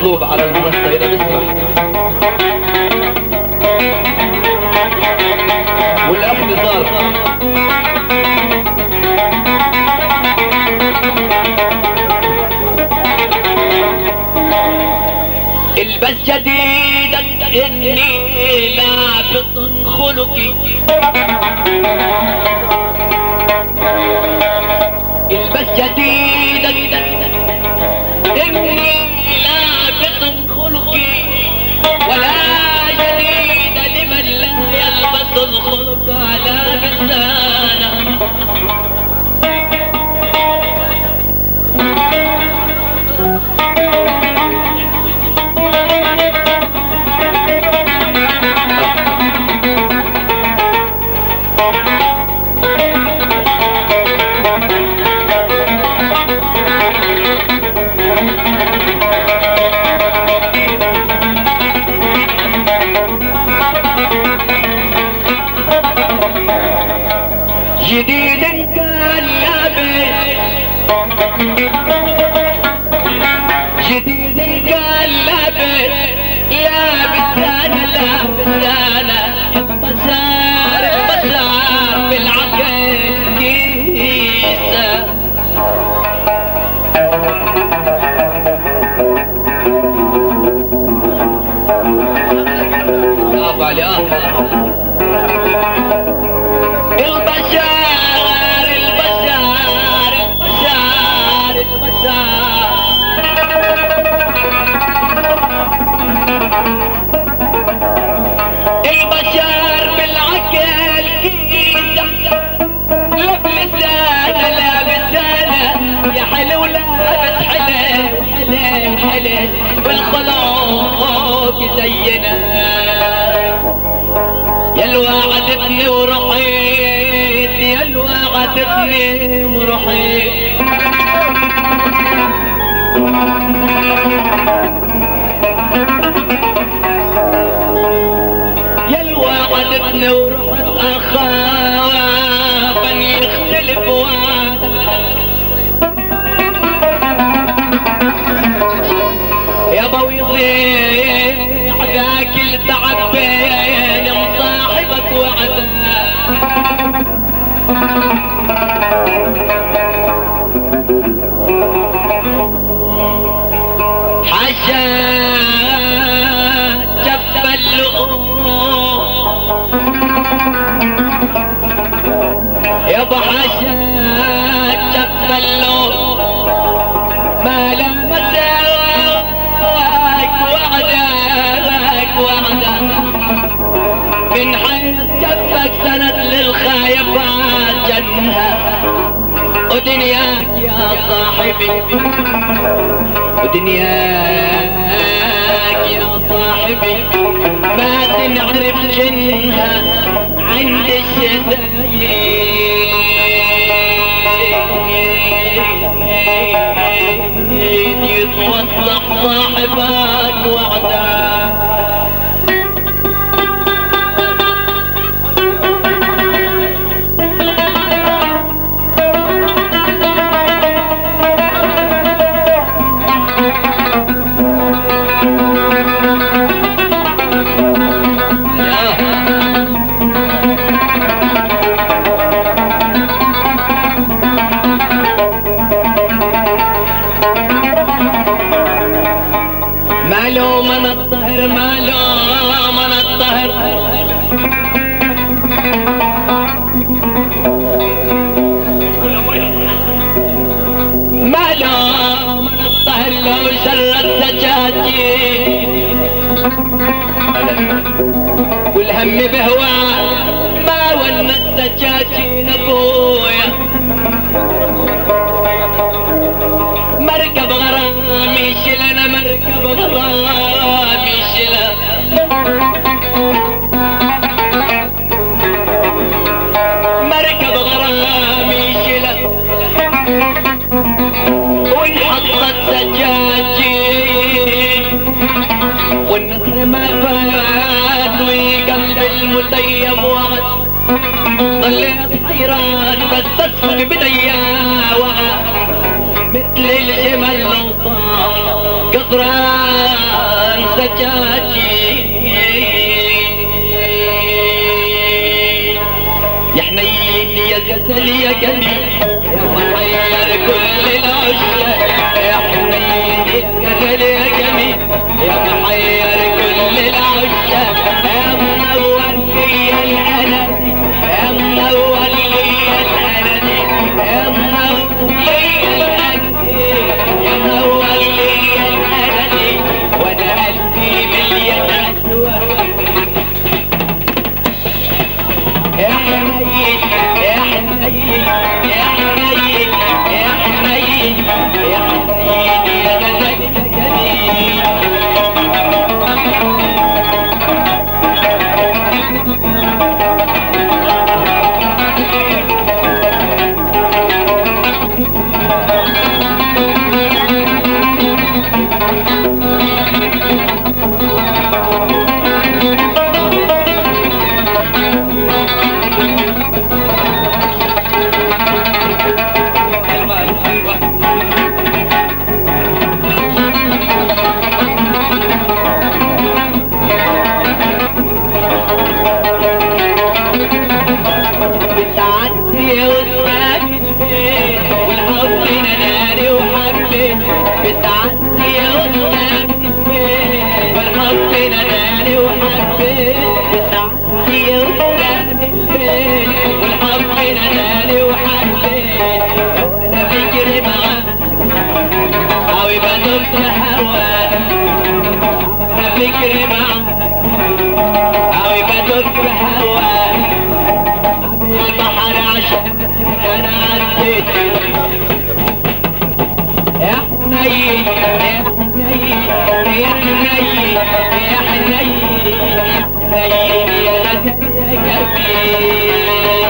المطلوب على المنصة إذا بسمح والأخ نزار البس جديدك إني لابس خلقي البس جديدك إني لابس خلقي ولا جديد لمن لا يلبس الخلق على لسانه جديد كان لابس جديد كان لابس لابس انا لابس انا بسار بسار بالعقل كيسه برافو علي اه البشار البشار البشار البشار البشار بالعقل كيسة لب لسانة لا بسانة يا حلو لابس حلو حلو حلو بالخلاق زينا يا الوعدتني ورحيت يا الوعدتني ورحيت يا الوعدتني ورحت اخاف ان يختلف وعدك يا ابوي يضيع ذاك التعب بين مصاحبك وعدك حشا جف اللؤم يابا حشا جف اللؤم ما لمسك وعدك وعدك من حيث جفك سند للخايفات جنها ودنياك يا صاحبي ودنياك يا صاحبي ما تنعرف جنها عند الشدايد يتوضح صاحبك وعدك مالو من الطهر مالو من الطهر مالو من الطهر لو شر السجاجين والهم بهواه ما ون السجاجين ابويا مركب غرامي شلنا مركب غرامي شلنا مركب غرامي شلنا وانحطت سجاجين والنصر ما فات وقلب المتيم وعد ضليت حيران بس تصفق بديا وعد مثل الجمل لو طاح قطران سجاجي يا حنين يا قتل يا قلبي يا محير كل العشاق يا حنين يا قتل يا قلبي يا محير كل العشاق يا منور لي الأنادي يا منور لي الأنادي يا منور لي الأنادي يا منور لي الأنادي وانا قلبي مليان أسواق يا حنين يا حنين يا حنين يا حنين يا حنين يا غزال جميل بتعدي قدام البيت والحب ناداني وحبيت بتعدي قدام البيت والحب ناداني وحبيت بتعدي قدام البيت والحب ناداني وحبيت وانا بجري معاك عاوي بدوس هواك انا بجري معاك عاوي بدوس هواك البحر عشان انا عديت يا حنين يا حنين يا حنين يا حنين يا حنين يا غزال يا جميل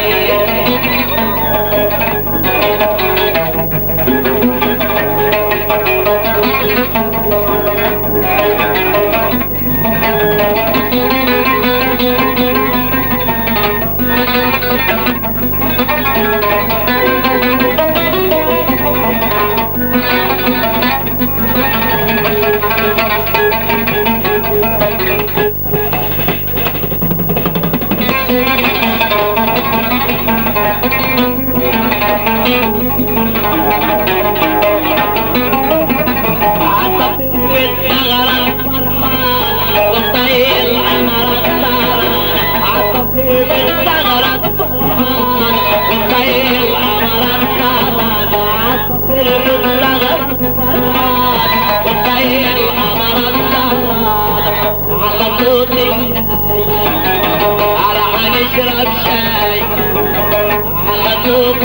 على حنشرب شاي على طوق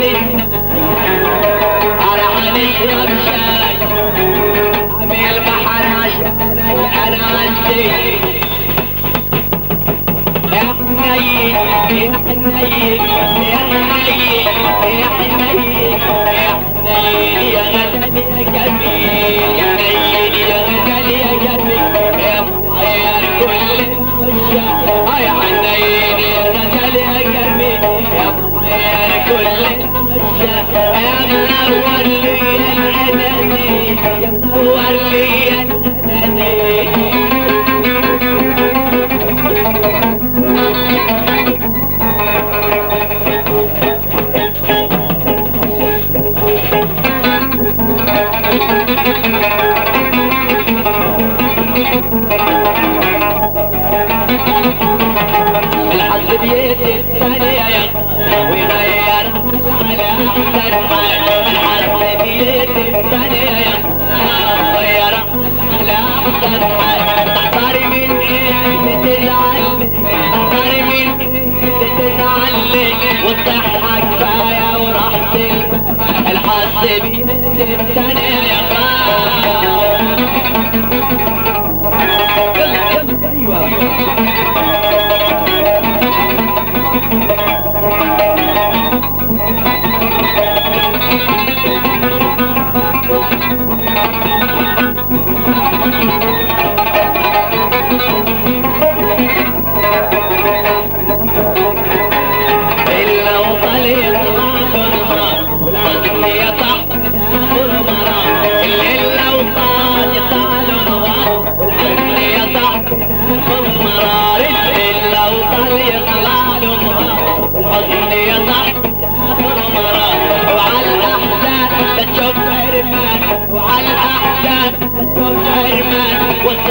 على حنشرب شاي عمي البحر عشانك انا عندي يا حنين يا حنين يا حنين يا حنين يا حنين يا غزال يا جميل يا حنين يا غزال يا جميل يا محير كل العشاق يا حنين يا غزال يا جميل يا محير كل العشاق يا منور لي الأناني يا منور لي الأناني الحظ بيد الثانية ويغير على أحسن حال الحظ بيد الثانية ويغير على أحسن حال تختاري من إيه تزعل تختاري من إيه تزعل والصحة كفاية وراحة البال الحظ بيد الثانية يا ايوه إلا وطلي الغرام والعزم يطح المرام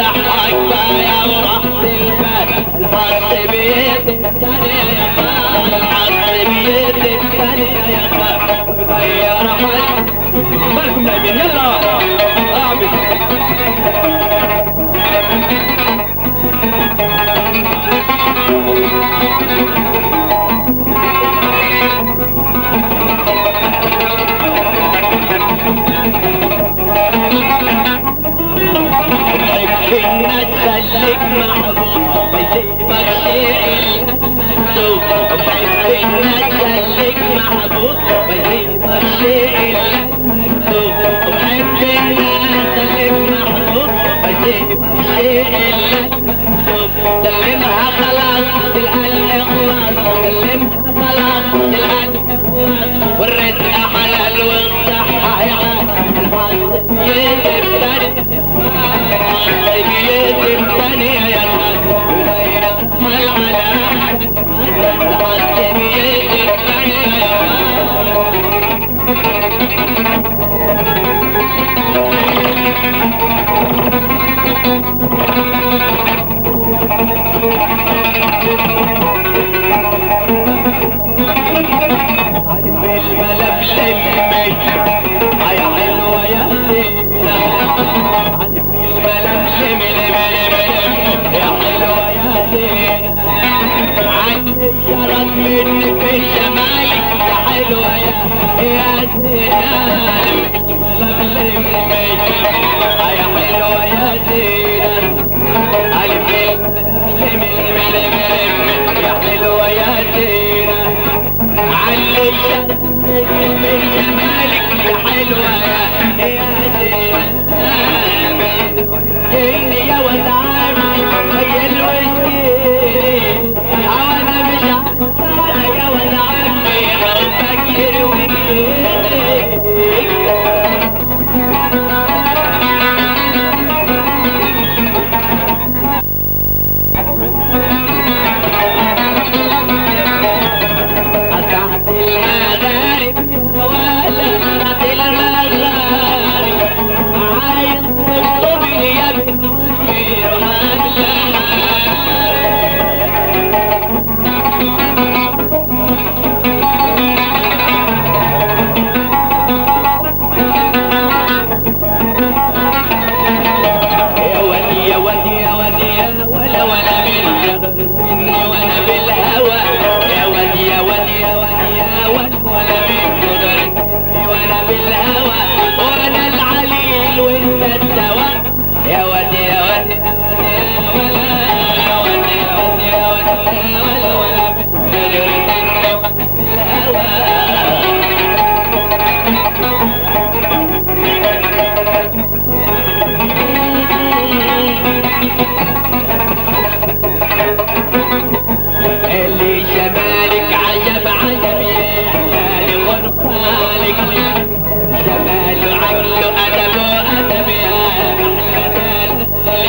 صحك بايا ورحت البال الحظ بيد الثانية يا خال الحظ بيد الثانية يا خال وغير حالي بالكم نايمين يلا اعمل بحب الناس خليك محبوب بيسيبك شيء المكتوب بحب الناس خليك محبوب بيسيبك شيء المكتوب بحب الناس خليك محبوب بيسيبك شيء المكتوب سلمها خلاص تلقى الإخلاص سلمها خلاص تلقى الإخلاص والرزق حلال والصحة يا عاد الحظ يتبتدي يا حلوة يا زينة عارف الململم الململم يا حلوة يا زينة عندي شرف منك في شمالك يا حلوة يا يا زينة الململم يا حلوة يا زينة عارف الململم الململم يا حلوة يا زينة علي شرف من جمالك يا حلوة يا يا زين يا ولد عمي ويا الوزين انا مش عارفة يا ولد عمي حبك يرويني قطعت المغارب ولا قطعت المغارب عايز تخطب لي يا بنت يا ودي يا ودي يا ودي يا ولا ولا بالجبر مني وانا بالهوى يا ودي يا ودي يا ودي يا ولا ولا بالجبر مني وانا بالهوى وانا العليل وانت الدواء يا ودي يا ودي يا ودي يا ولا يا ودي يا ودي يا ودي يا ولا ولا بالجبر مني وانا بالهوى اللي جمالك عجب عجب يا حلال غرفانك جمال عقل أدب أدب يا أحلى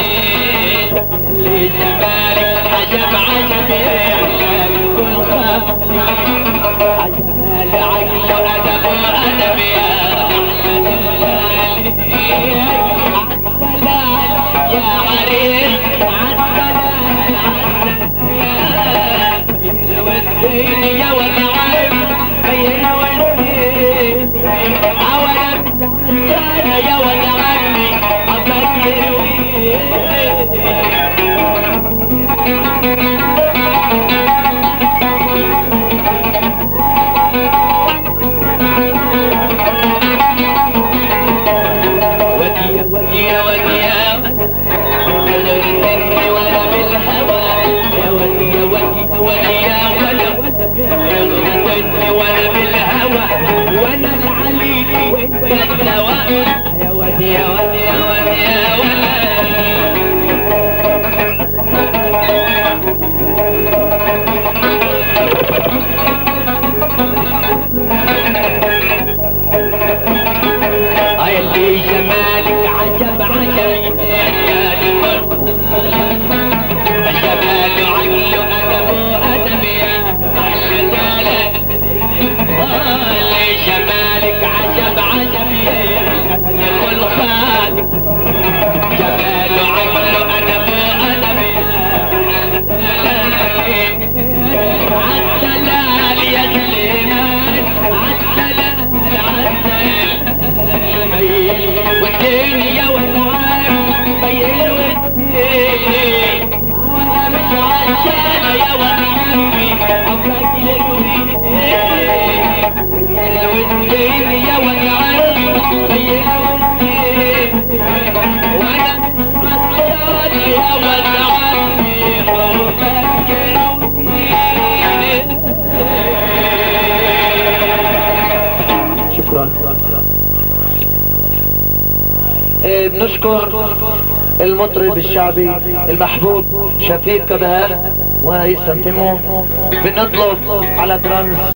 اللي جمالك عجب عجب يا حلال غرفانك جمال عقل أدب أدب يا عالدلال يا عريس عالدلال عالدلال والدين يا والعيب بين والدين عولا يا والعمي عبد يروي ودي ودي ودي غيرني ولا بالهوى يا ودي يا ودي ودي يا ولا غيرني ولا بالهوى وانا العلي وانت الدواء يا ودي يا ودي يا ودي يا ولا هاي اللي جمالك عجب عجب يا جمال عقل أدب أدب يا أحلى شكرا إيه بنشكر المطرب الشعبي المحبوب شفيق كبهاء ويسلم تمه بنطلب على درامز